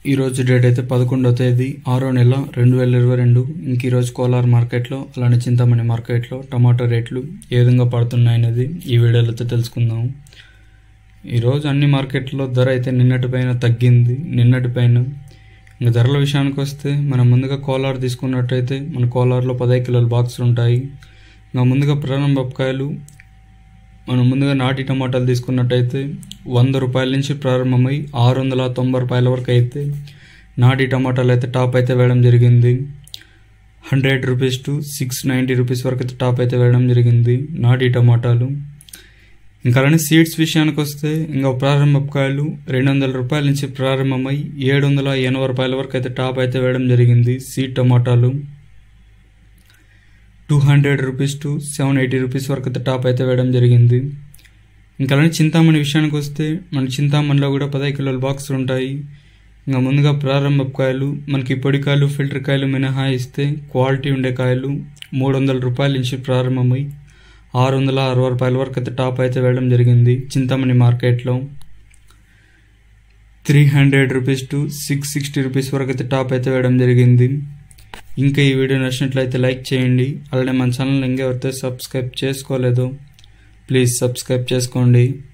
ఈరోజు డేట్ అయితే పదకొండవ తేదీ ఆరో నెల రెండు వేల ఇరవై రెండు ఇంక ఈరోజు కోలార్ మార్కెట్లో అలానే చింతామణి మార్కెట్లో టమాటా రేట్లు ఏ విధంగా పడుతున్నాయనేది ఈ వీడియోలో అయితే తెలుసుకుందాం ఈరోజు అన్ని మార్కెట్లో ధర అయితే నిన్నటి పైన తగ్గింది నిన్నటి పైన ఇంకా ధరల విషయానికి వస్తే మనం ముందుగా కోలార్ తీసుకున్నట్టయితే మన కోలార్లో పదహైదు కిలోల బాక్సులు ఉంటాయి ఇంకా ముందుగా ప్రారంభకాయలు మనం ముందుగా నాటి టమాటాలు తీసుకున్నట్టయితే వంద రూపాయల నుంచి ప్రారంభమై ఆరు వందల తొంభై రూపాయల వరకు అయితే నాటి టమాటాలు అయితే టాప్ అయితే వేయడం జరిగింది hundred rupees to six ninety rupees వరకు అయితే టాప్ అయితే వేయడం జరిగింది నాటి టమాటాలు ఇంకా అలానే సీడ్స్ విషయానికి వస్తే ఇంకా ప్రారంభకాయలు రెండు వందల రూపాయల నుంచి ప్రారంభమై ఏడు వందల ఎనభై రూపాయల వరకు అయితే టాప్ అయితే వేయడం జరిగింది సీడ్ టమాటాలు two hundred rupees to seven eighty rupees వరకు అయితే టాప్ అయితే వేయడం జరిగింది ఇంకా అలానే చింతామణి విషయానికి వస్తే మన చింతామణిలో కూడా పదహైదు కిలోల బాక్సులు ఉంటాయి ఇంకా ముందుగా ప్రారంభ కాయలు మనకి పొడికాయలు ఫిల్టర్ కాయలు మినహాయిస్తే క్వాలిటీ ఉండే కాయలు మూడు వందల రూపాయల నుంచి ప్రారంభమై ఆరు వందల అరవై రూపాయల వరకు అయితే టాప్ అయితే వేయడం జరిగింది చింతామణి మార్కెట్లో three hundred rupees to six sixty rupees వరకు అయితే టాప్ అయితే వేయడం జరిగింది ఇంకా ఈ వీడియో నచ్చినట్లయితే లైక్ చేయండి అలానే మన ఛానల్ ఇంకెవరితో సబ్స్క్రైబ్ చేసుకోలేదో ప్లీజ్ సబ్స్క్రైబ్ చేసుకోండి